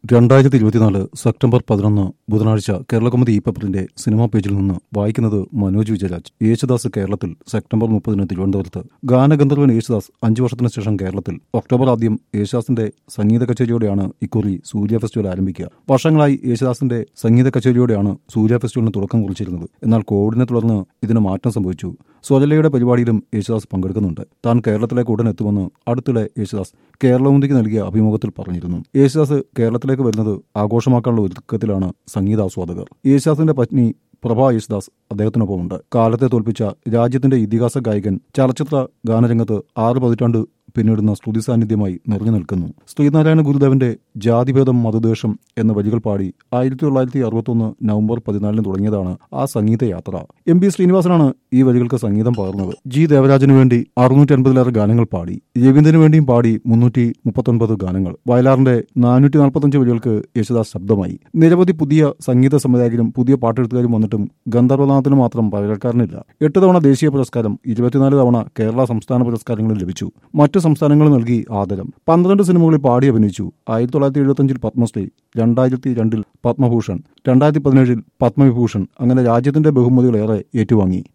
രണ്ടായിരത്തി ഇരുപത്തിനാല് സെപ്റ്റംബർ പതിനൊന്ന് ബുധനാഴ്ച കേരളകൗമുദി ഈ പേപ്പറിന്റെ സിനിമാ പേജിൽ നിന്ന് വായിക്കുന്നത് മനോജ് വിജയരാജ് യേശുദാസ് കേരളത്തിൽ സെപ്റ്റംബർ മുപ്പതിന് തിരുവനന്തപുരത്ത് ഗാനഗന്ധർവൻ യേശുദാസ് അഞ്ചു വർഷത്തിന് ശേഷം കേരളത്തിൽ ഒക്ടോബർ ആദ്യം യേശുദാസിന്റെ സംഗീത കച്ചേരിയോടെയാണ് ഇക്കുറി സൂര്യ ഫെസ്റ്റിവൽ ആരംഭിക്കുക വർഷങ്ങളായി യേശുദാസിന്റെ സംഗീത കച്ചേരിയോടെയാണ് സൂര്യ ഫെസ്റ്റിവലിന് തുടക്കം കുറിച്ചിരുന്നത് എന്നാൽ കോവിഡിനെ തുടർന്ന് ഇതിന് മാറ്റം സംഭവിച്ചു സ്വജലയുടെ പരിപാടിയിലും യേശുദാസ് പങ്കെടുക്കുന്നുണ്ട് താൻ കേരളത്തിലേക്ക് ഉടൻ എത്തുമെന്ന് അടുത്തിടെ യേശുദാസ് കേരളമുന്തിക്ക് നൽകിയ അഭിമുഖത്തിൽ പറഞ്ഞിരുന്നു യേശുദാസ് കേരളത്തിലേക്ക് വരുന്നത് ആഘോഷമാക്കാനുള്ള ഒരുക്കത്തിലാണ് സംഗീതാസ്വാദകർ യേശുദാസിന്റെ പത്നി പ്രഭ യേശുദാസ് അദ്ദേഹത്തിനൊപ്പമുണ്ട് കാലത്തെ തോൽപ്പിച്ച രാജ്യത്തിന്റെ ഇതിഹാസ ഗായകൻ ചലച്ചിത്ര ഗാനരംഗത്ത് ആറ് പതിറ്റാണ്ട് പിന്നിടുന്ന സ്തുതി സാന്നിധ്യമായി നിറഞ്ഞു നിൽക്കുന്നു ശ്രീനാരായണ ഗുരുദേവന്റെ ജാതിഭേദം മതദ്വേഷം എന്ന വരികൾ പാടി ആയിരത്തി തൊള്ളായിരത്തി അറുപത്തൊന്ന് നവംബർ പതിനാലിന് തുടങ്ങിയതാണ് ആ സംഗീത യാത്ര എം പി ശ്രീനിവാസനാണ് ഈ വരികൾക്ക് സംഗീതം പകർന്നത് ജി ദേവരാജന് വേണ്ടി അറുന്നൂറ്റി അൻപതിലേറെ ഗാനങ്ങൾ പാടി രവീന്ദ്രന് വേണ്ടിയും പാടി മുന്നൂറ്റി മുപ്പത്തൊൻപത് ഗാനങ്ങൾ വയലാറിന്റെ നാനൂറ്റി നാൽപ്പത്തഞ്ച് വരികൾക്ക് യേശുദാസ് ശബ്ദമായി നിരവധി പുതിയ സംഗീത സംവിധായകരും പുതിയ പാട്ടെഴുത്തുകാരും വന്നിട്ടും ഗന്ധർവനാഥന് മാത്രം പകരക്കാരനില്ല എട്ട് തവണ ദേശീയ പുരസ്കാരം ഇരുപത്തിനാല് തവണ കേരള സംസ്ഥാന പുരസ്കാരങ്ങളും ലഭിച്ചു മറ്റ് സംസ്ഥാനങ്ങൾ നൽകി ആദരം പന്ത്രണ്ട് സിനിമകളിൽ പാടി അഭിനയിച്ചു ആയിരത്തി തൊള്ളായിരത്തി എഴുപത്തഞ്ചിൽ പത്മശ്രീ രണ്ടായിരത്തി രണ്ടിൽ പത്മഭൂഷൺ രണ്ടായിരത്തി പതിനേഴിൽ പത്മവിഭൂഷൺ അങ്ങനെ രാജ്യത്തിന്റെ ബഹുമതികളേറെ ഏറ്റുവാങ്ങി